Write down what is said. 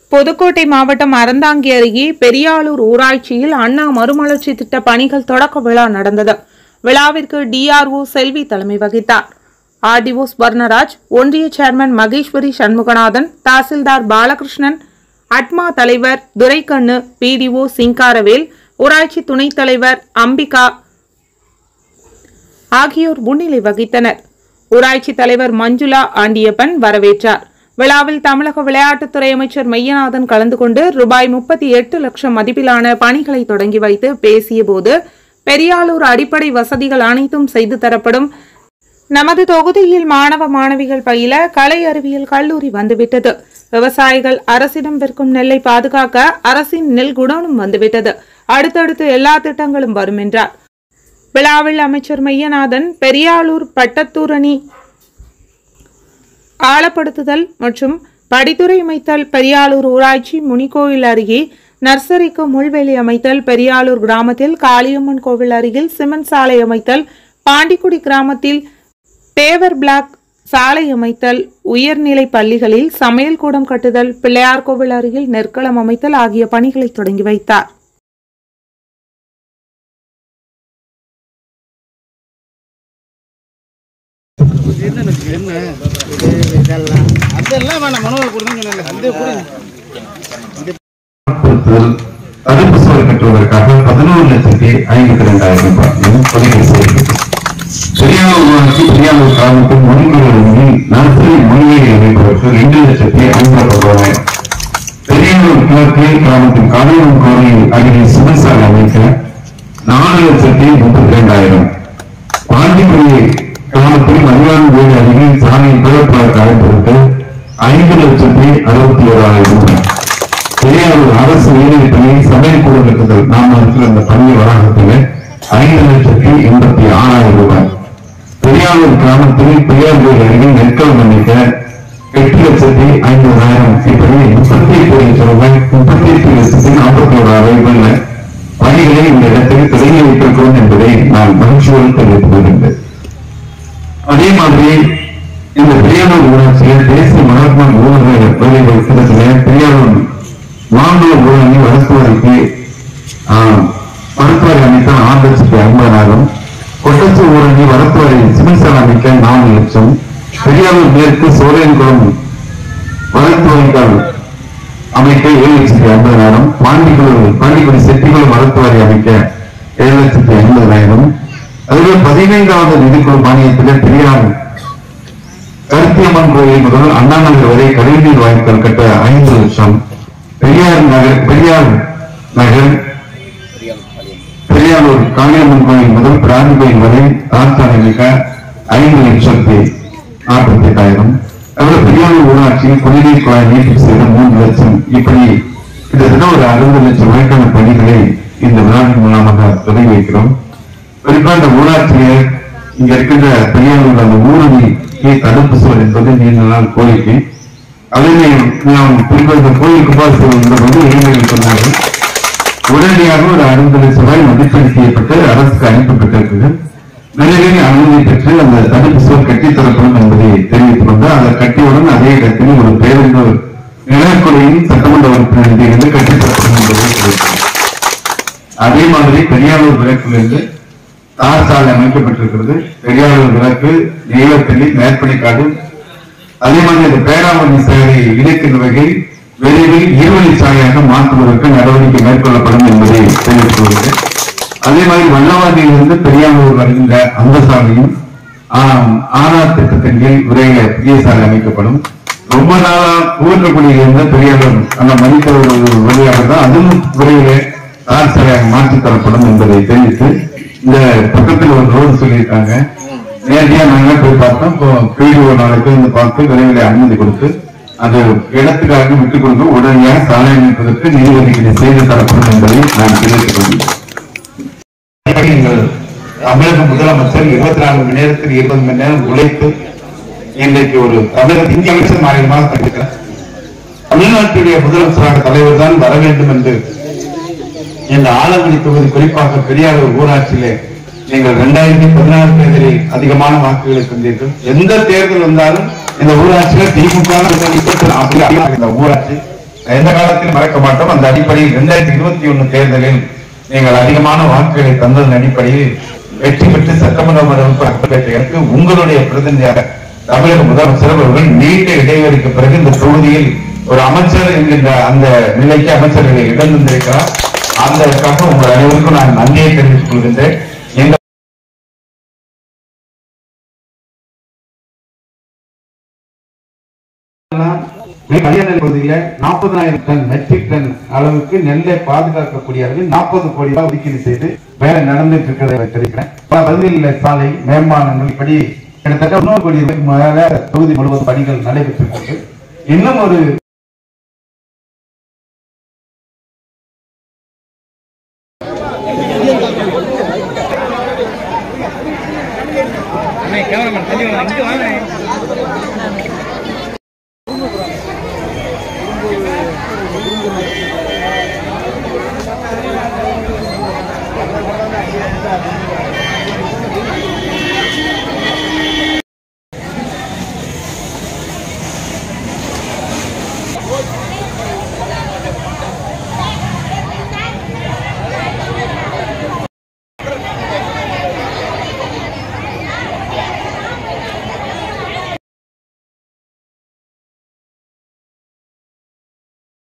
புதுக்கோட்டை மாவட்டம் அறந்தாங்கி அருகே பெரியாளூர் ஊராட்சியில் அண்ணா மறுமலர்ச்சி திட்ட பணிகள் தொடக்க விழா நடந்தது விழாவிற்கு டிஆர்ஓ செல்வி தலைமை வகித்தார் ஆர்டிஓ ஸ்வர்ணராஜ் ஒன்றிய சேர்மன் மகேஸ்வரி சண்முகநாதன் தாசில்தார் பாலகிருஷ்ணன் அட்மா தலைவர் துரைக்கண்ணு பிடிஓ சிங்காரவேல் ஊராட்சி துணைத் தலைவர் அம்பிகா ஆகியோர் முன்னிலை வகித்தனர் ஊராட்சி தலைவர் மஞ்சுளா ஆண்டியப்பன் வரவேற்றார் விழாவில் தமிழக விளையாட்டுத்துறை அமைச்சர் மையநாதன் கலந்து கொண்டு ரூபாய் முப்பத்தி எட்டு லட்சம் மதிப்பிலான பணிகளை தொடங்கி வைத்து பேசியபோது பெரியாளூர் அடிப்படை வசதிகள் அனைத்தும் செய்து தரப்படும் நமது தொகுதியில் மாணவ மாணவிகள் பயில கலை அறிவியல் கல்லூரி வந்துவிட்டது விவசாயிகள் அரசிடம் விற்கும் நெல்லை பாதுகாக்க அரசின் நெல் குடோனும் வந்துவிட்டது அடுத்தடுத்து எல்லா திட்டங்களும் வரும் என்றார் விழாவில் அமைச்சர் மையநாதன் பெரியாளூர் பட்டத்தூர் அணி ஆழப்படுத்துதல் மற்றும் படித்துறை அமைத்தல் பெரியாளூர் ஊராட்சி முனிக்கோவில் அருகே நர்சரிக்கு முள்வேலி அமைத்தல் பெரியாளூர் கிராமத்தில் காளியம்மன் கோவில் அருகில் சிமெண்ட் சாலை அமைத்தல் பாண்டிக்குடி கிராமத்தில் பேவர் பிளாக் சாலை அமைத்தல் உயர்நிலை பள்ளிகளில் சமையல் கூடம் கட்டுதல் பிள்ளையார் கோவில் அருகில் நெற்களம் அமைத்தல் ஆகிய பணிகளை தொடங்கி வைத்தார் என்ன இதெல்லாம் அதெல்லாம் வேணாம் மனோவை கொடுங்க சொன்னேன் பொறுத்தல் தடுப்பு சுவர் கட்டுவதற்காக பதினோரு லட்சத்தி ஐம்பத்தி ரெண்டாயிரம் ரூபாயும் ஒதுக்கீடு செய்யப்பட்டது பெரியாளூர் ஊராட்சி பெரியாளூர் கிராமத்தில் மொழிகளில் நர்சரி மொழியை அமைப்பதற்கு ரெண்டு லட்சத்தி ஐம்பத்தி ஒன்பதாயிரம் பெரியாளூர் கிழக்கு கிராமத்தின் காளியம் கோவில் அருகே சுமசாலை அமைக்க நாலு லட்சத்தி முப்பத்தி ரெண்டாயிரம் பாண்டிக்குடி கிராமத்தில் மதியான வீடு அருகே சாலையை பிறப்பதற்கு அழைப்பதற்கு ஐந்து லட்சத்தி அறுபத்தி ஓராயிரம் ரூபாய் பெரியாரூர் அரசு உயர்நிலைப்பள்ளி சமையல் கூட கட்டுதல் நாம இருக்கிற அந்த பள்ளி வளாகத்தில் ஐந்து லட்சத்தி எண்பத்தி ஆறாயிரம் ரூபாய் பெரியாரூர் கிராமத்தில் பெரியார் கோயில் அருகே நெற்களம் அமைக்க எட்டு லட்சத்தி ஐம்பதாயிரம் இப்படி முப்பத்தி எட்டு லட்சம் ரூபாய் முப்பத்தி எட்டு லட்சத்தி நாற்பத்தி ஓராயிரம் ரூபாய் பணிகளை இந்த இடத்தில் தொடங்கி வைத்திருக்கிறோம் என்பதை நான் மகிழ்ச்சியோடு தெரிவித்துக் கொள்கின்றேன் அதே மாதிரி இந்த பெரியாளூர் ஊராட்சியில் தேசிய மகாத்மா ஊரக வேலை திட்டத்தில் பெரியாளூர் மாம்பழ ஊரணி மருத்துவருக்கு மருத்துவரை அமைக்க ஆறு லட்சத்தி ஐம்பதாயிரம் கொட்டச்சி ஊரணி மருத்துவரை சிமிசால் அமைக்க நாலு லட்சம் பெரியாளூர் மேற்கு சோழன்குளம் மருத்துவர்கள் அமைக்க ஏழு லட்சத்தி ஐம்பதாயிரம் பாண்டிக்குளூர் பாண்டிக்குடி செட்டிக்குளம் மருத்துவரை அமைக்க ஏழு லட்சத்தி ஐம்பதாயிரம் அதுவே பதினைந்தாவது நிதிக்குழு மானியத்தில் பெரியார் கருத்தியம்மன் கோயில் முதல் அண்ணா நகர் வரை கழிவுநீர் வாய்க்கால் கட்ட ஐந்து லட்சம் பெரியார் நகர் பெரியார் நகர் பெரியாரூர் காளியம்மன் கோயில் முதல் பிராணி கோயில் வரை ராஜஸ்தான் அமைக்க ஐந்து லட்சத்தி நாற்பத்தி எட்டாயிரம் அதுபோல பெரியாரூர் ஊராட்சியில் குடிநீர் குழாய் நீட்டிப்பு செய்த மூன்று லட்சம் இப்படி கிட்டத்தட்ட ஒரு அறுபது லட்சம் ரூபாய்க்கான பணிகளை இந்த விழாவின் மூலமாக தொடங்கி வைக்கிறோம் குறிப்பா இந்த ஊராட்சியை இங்க இருக்கின்ற பெரியாரூர் அந்த ஊரணி தடுப்பு சுவர் என்பது நீண்ட நாள் கோரிக்கை அதனை நாம் குறிப்பாக இந்த கோயில் குபாசுவர் என்ற போது இளைஞர்கள் சொன்னார்கள் உடனடியாக ஒரு அறுபது லட்சம் ரூபாய் மதிப்பீடு செய்யப்பட்டு அரசுக்கு அனுப்பப்பட்டிருக்கிறது நிலையில் அனுமதி பெற்று அந்த தடுப்பு சுவர் கட்டித்தரப்படும் என்பதை தெரிவித்துக் கொண்டு அதை கட்டியவுடன் அதே இடத்தில் ஒரு பேருந்து நிலக்குறையின் சட்டமன்ற உறுப்பினரிலிருந்து கட்டித்தரப்படும் என்பதை தெரிவித்தார் அதே மாதிரி பெரியாளூர் விளக்கிலிருந்து தார் சாலை அமைக்கப்பட்டிருக்கிறது பெரியாளூர் விளக்கு நெய்வத்தள்ளி மேற்படிக்காடு அதே மாதிரி இந்த பேராவணி சாலை இணைக்கின்ற வகையில் விரைவில் இருவழி சாலையாக மாற்றுவதற்கு நடவடிக்கை மேற்கொள்ளப்படும் என்பதை தெரிவித்துள்ளது அதே மாதிரி வல்லவாதியிலிருந்து பெரியாளூர் வருகின்ற அந்த சாலையும் ஆம், ஆனார் திட்டத்தின் கீழ் விரைவில் புதிய சாலை அமைக்கப்படும் ரொம்ப நாளா கூவற்றக்குடியிலிருந்து பெரியாளூர் அந்த மணிக்க வழியாக தான் அதுவும் விரைவில் தார் சாலையாக மாற்றி தரப்படும் என்பதை தெரிவித்து இந்த பக்கத்தில் ஒரு ரோடு சொல்லியிருக்காங்க நேரடியா நாங்க போய் பார்த்தோம் இப்போ பிடிஓ நாளைக்கு வந்து பார்த்து விரைவில் அனுமதி கொடுத்து அது இடத்துக்காக விட்டுக் கொடுக்க உடனடியாக சாலை அமைப்பதற்கு நிதி ஒதுக்கீடு செய்து தரப்படும் என்பதை நான் தெரிவித்துக் கொள்கிறேன் எங்கள் தமிழக முதலமைச்சர் இருபத்தி நான்கு மணி நேரத்தில் இருபது மணி நேரம் உழைத்து இன்றைக்கு ஒரு தமிழக இந்திய அமைச்சர் மாநிலமாக கண்டிக்கிறார் தமிழ்நாட்டுடைய முதலமைச்சராக தலைவர் தான் வர வேண்டும் என்று இந்த ஆலங்குடி தொகுதி குறிப்பாக பெரியாரூர் ஊராட்சியிலே நீங்கள் இரண்டாயிரத்தி பதினாறு தேர்தலில் அதிகமான வாக்குகளை தந்தீர்கள் எந்த தேர்தல் வந்தாலும் இந்த ஊராட்சியில திமுக ங்க இந்த ஊராட்சி எந்த காலத்தில் மறக்க மாட்டோம் அந்த அடிப்படையில் இரண்டாயிரத்தி இருபத்தி ஒண்ணு தேர்தலில் நீங்கள் அதிகமான வாக்குகளை தந்ததன் அடிப்படையில் வெற்றி பெற்று சட்டமன்ற உறுப்பினர் பெற்ற எனக்கு உங்களுடைய பிரதிநிதியாக தமிழக முதலமைச்சர் அவர்கள் நீண்ட இடைவெளிக்கு பிறகு இந்த தொகுதியில் ஒரு அமைச்சர் என்கின்ற அந்த நிலைக்கு அமைச்சர்களை இடம் தந்திருக்கிறார் அதற்காக உங்கள் அனைவருக்கும் நான் நன்றியை தெரிவித்துக் கொள்கின்றேன் இந்த அரியணை பகுதியில நாற்பதாயிரம் டன் மெட்ரிக் டன் அளவுக்கு நெல்லை பாதுகாக்கக்கூடிய அளவில் நாற்பது கோடி ரூபாய் ஒதுக்கீடு செய்து வேலை நடந்துட்டு இருக்கிறதை தெரிவிக்கிறேன் பல பகுதிகளில் சாலை மேம்பாலங்கள் இப்படி கிட்டத்தட்ட நூறு கோடி ரூபாய்க்கு மேல தொகுதி முழுவதும் பணிகள் நடைபெற்றிருக்கிறது இன்னும் ஒரு கேமராமேன் தள்ளி வாங்க இங்க வாங்க Thank